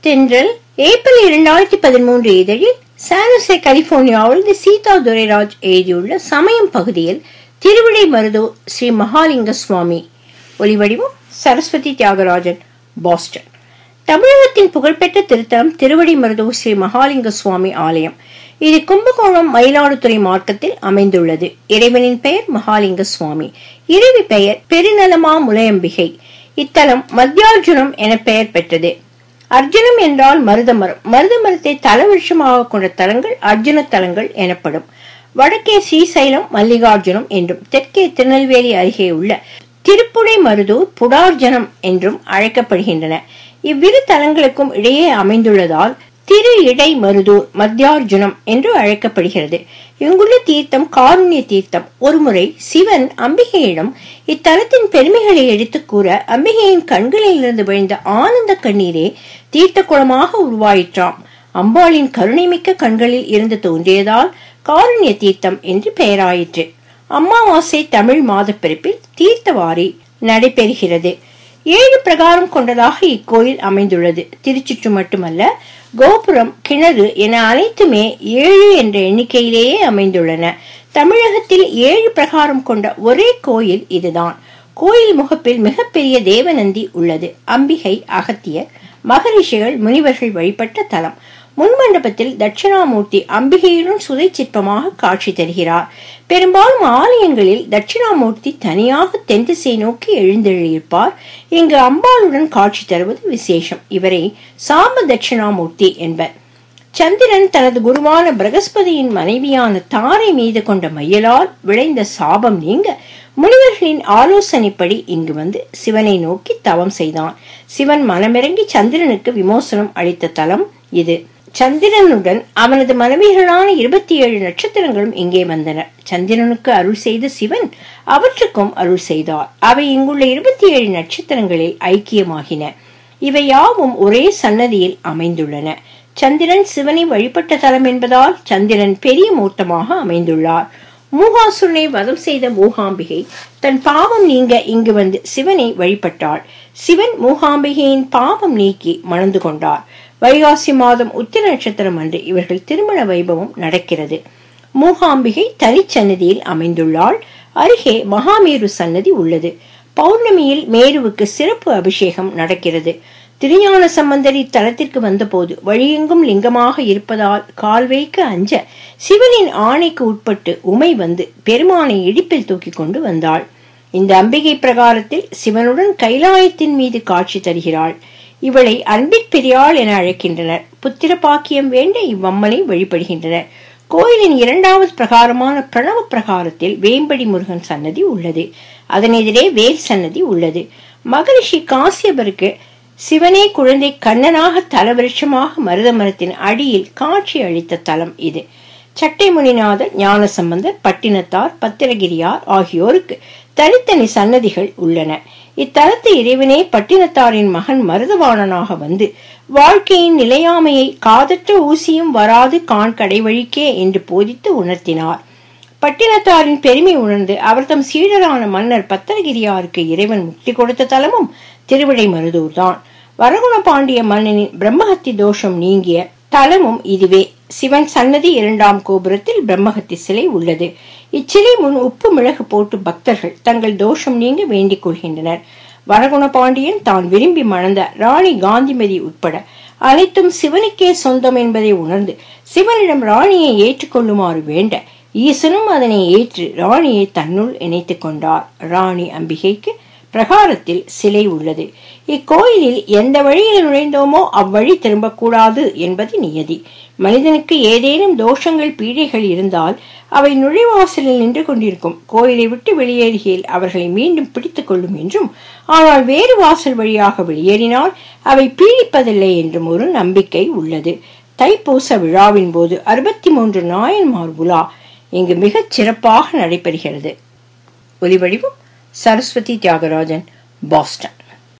தென்றல் ஏப்ரல் இரண்டாயிரத்தி பதிமூன்று இதழில் சானசே கலிபோர்னியாவில் தி சீதா துரைராஜ் எழுதியுள்ள சமயம் பகுதியில் திருவிடை மருதோ ஸ்ரீ மகாலிங்க சுவாமி ஒலிவடிவம் சரஸ்வதி தியாகராஜன் பாஸ்டன் தமிழகத்தின் புகழ்பெற்ற திருத்தலம் திருவடி மருதோ ஸ்ரீ மகாலிங்க சுவாமி ஆலயம் இது கும்பகோணம் மயிலாடுதுறை மார்க்கத்தில் அமைந்துள்ளது இறைவனின் பெயர் மகாலிங்க சுவாமி இறுதி பெயர் பெருநலமா முலையம்பிகை இத்தலம் மத்தியார்ஜுனம் என பெயர் பெற்றது அர்ஜுனம் என்றால் மருத மரம் மருத மரத்தை தலவிருஷமாக கொண்ட தலங்கள் அர்ஜுன தலங்கள் எனப்படும் வடக்கே ஸ்ரீசைலம் மல்லிகார்ஜுனம் என்றும் தெற்கே திருநெல்வேலி அருகே உள்ள திருப்புடை மருதூர் புடார்ஜனம் என்றும் அழைக்கப்படுகின்றன இவ்விரு தலங்களுக்கும் இடையே அமைந்துள்ளதால் திரு இடை மருதூர் மத்தியார்ஜுனம் என்று அழைக்கப்படுகிறது இங்குள்ள தீர்த்தம் காருண்ய தீர்த்தம் ஒருமுறை சிவன் அம்பிகையிடம் இத்தலத்தின் பெருமைகளை எடுத்துக் கூற அம்பிகையின் கண்களில் இருந்து விழுந்த ஆனந்த கண்ணீரே தீர்த்த குளமாக உருவாயிற்றாம் அம்பாளின் கருணைமிக்க கண்களில் இருந்து தோன்றியதால் காருண்ய தீர்த்தம் என்று பெயராயிற்று அமாவாசை தமிழ் மாதப்பிறப்பில் தீர்த்தவாரி நடைபெறுகிறது ஏழு பிரகாரம் கொண்டதாக இக்கோயில் அமைந்துள்ளது திருச்சுற்று மட்டுமல்ல கோபுரம் கிணறு என அனைத்துமே ஏழு என்ற எண்ணிக்கையிலேயே அமைந்துள்ளன தமிழகத்தில் ஏழு பிரகாரம் கொண்ட ஒரே கோயில் இதுதான் கோயில் முகப்பில் மிகப்பெரிய தேவநந்தி உள்ளது அம்பிகை அகத்தியர் மகரிஷிகள் முனிவர்கள் வழிபட்ட தலம் முன்மண்டபத்தில் தட்சிணாமூர்த்தி அம்பிகையுடன் சுதை சிற்பமாக காட்சி தருகிறார் பெரும்பாலும் ஆலயங்களில் தட்சிணாமூர்த்தி தனியாக தென் திசை நோக்கி எழுந்தெழுதியிருப்பார் இங்கு அம்பாளுடன் காட்சி தருவது விசேஷம் இவரை சாம தட்சிணாமூர்த்தி என்பர் சந்திரன் தனது குருவான பிரகஸ்பதியின் மனைவியான தாரை மீது கொண்ட மையலால் விளைந்த சாபம் நீங்க முனிவர்களின் ஆலோசனைப்படி இங்கு வந்து சிவனை நோக்கி தவம் செய்தான் சிவன் மனமிறங்கி சந்திரனுக்கு விமோசனம் அளித்த தலம் இது சந்திரனுடன் அவனது மனைவிகளான இருபத்தி ஏழு நட்சத்திரங்களும் இங்கே வந்தன சந்திரனுக்கு அருள் செய்த சிவன் அவற்றுக்கும் அருள் செய்தார் அவை இங்குள்ள இருபத்தி ஏழு நட்சத்திரங்களில் ஐக்கியமாகின இவை யாவும் ஒரே சன்னதியில் அமைந்துள்ளன சந்திரன் சிவனை வழிபட்ட தலம் என்பதால் சந்திரன் பெரிய மூர்த்தமாக அமைந்துள்ளார் மூகாசுரனை வதம் செய்த மூகாம்பிகை தன் பாவம் நீங்க இங்கு வந்து சிவனை வழிபட்டாள் சிவன் மூகாம்பிகையின் பாவம் நீக்கி மணந்து கொண்டார் வைகாசி மாதம் உத்திர நட்சத்திரம் அன்று இவர்கள் திருமண வைபவம் நடக்கிறது மூகாம்பிகை தனிச்சன்னதியில் அமைந்துள்ளாள் அருகே மகாமேரு சன்னதி உள்ளது பௌர்ணமியில் மேருவுக்கு சிறப்பு அபிஷேகம் நடக்கிறது திருஞான சம்பந்தர் இத்தலத்திற்கு வந்தபோது வழியெங்கும் லிங்கமாக இருப்பதால் கால் வைக்க அஞ்ச சிவனின் ஆணைக்கு உட்பட்டு உமை வந்து பெருமானை இடிப்பில் தூக்கி கொண்டு வந்தாள் இந்த அம்பிகை பிரகாரத்தில் சிவனுடன் கைலாயத்தின் மீது காட்சி தருகிறாள் இவளை அன்பிற்பிரியாள் என அழைக்கின்றனர் புத்திர பாக்கியம் வேண்ட இவ்வம்மனை வழிபடுகின்றனர் கோயிலின் இரண்டாவது பிரகாரமான பிரணவ பிரகாரத்தில் வேம்படி முருகன் சன்னதி உள்ளது அதன் எதிரே வேல் சன்னதி உள்ளது மகரிஷி காசியபருக்கு சிவனே குழந்தை கண்ணனாக தலவிருஷமாக மருத மரத்தின் அடியில் காட்சி அளித்த தலம் இது சட்டை முனிநாதர் ஞானசம்பந்தர் பட்டினத்தார் பத்திரகிரியார் ஆகியோருக்கு தனித்தனி சன்னதிகள் உள்ளன இத்தலத்து இறைவனே பட்டினத்தாரின் மகன் மருதவாணனாக வந்து வாழ்க்கையின் நிலையாமையை காதற்ற ஊசியும் வராது கான் கடைவழிக்கே என்று போதித்து உணர்த்தினார் பட்டினத்தாரின் பெருமை உணர்ந்து அவர்தம் சீடரான மன்னர் பத்திரகிரியாருக்கு இறைவன் முக்தி கொடுத்த தலமும் திருவிடை மருதூர் தான் வரகுண பாண்டிய மன்னனின் பிரம்மஹத்தி தோஷம் நீங்கிய தலமும் இதுவே சிவன் சன்னதி இரண்டாம் கோபுரத்தில் பிரம்மஹத்தி சிலை உள்ளது இச்சிலை முன் உப்பு மிளகு போட்டு பக்தர்கள் தங்கள் தோஷம் நீங்க வேண்டிக் கொள்கின்றனர் வரகுண பாண்டியன் தான் விரும்பி மணந்த ராணி காந்திமதி உட்பட அனைத்தும் சிவனுக்கே சொந்தம் என்பதை உணர்ந்து சிவனிடம் ராணியை ஏற்றுக்கொள்ளுமாறு வேண்ட ஈசனும் அதனை ஏற்று ராணியை தன்னுள் இணைத்துக் கொண்டார் ராணி அம்பிகைக்கு பிரகாரத்தில் சிலை உள்ளது இக்கோயிலில் எந்த வழியில் நுழைந்தோமோ அவ்வழி திரும்பக்கூடாது என்பது நியதி மனிதனுக்கு ஏதேனும் தோஷங்கள் பீடைகள் இருந்தால் அவை நுழைவாசலில் நின்று கொண்டிருக்கும் கோயிலை விட்டு வெளியேறுகையில் அவர்களை மீண்டும் பிடித்துக் கொள்ளும் என்றும் ஆனால் வேறு வாசல் வழியாக வெளியேறினால் அவை பீடிப்பதில்லை என்றும் ஒரு நம்பிக்கை உள்ளது தைப்பூச விழாவின் போது அறுபத்தி மூன்று நாயன்மார் உலா இங்கு மிகச் சிறப்பாக நடைபெறுகிறது ஒலிவடிவம் சரஸ்வதி தியாகராஜன் பாஸ்டன்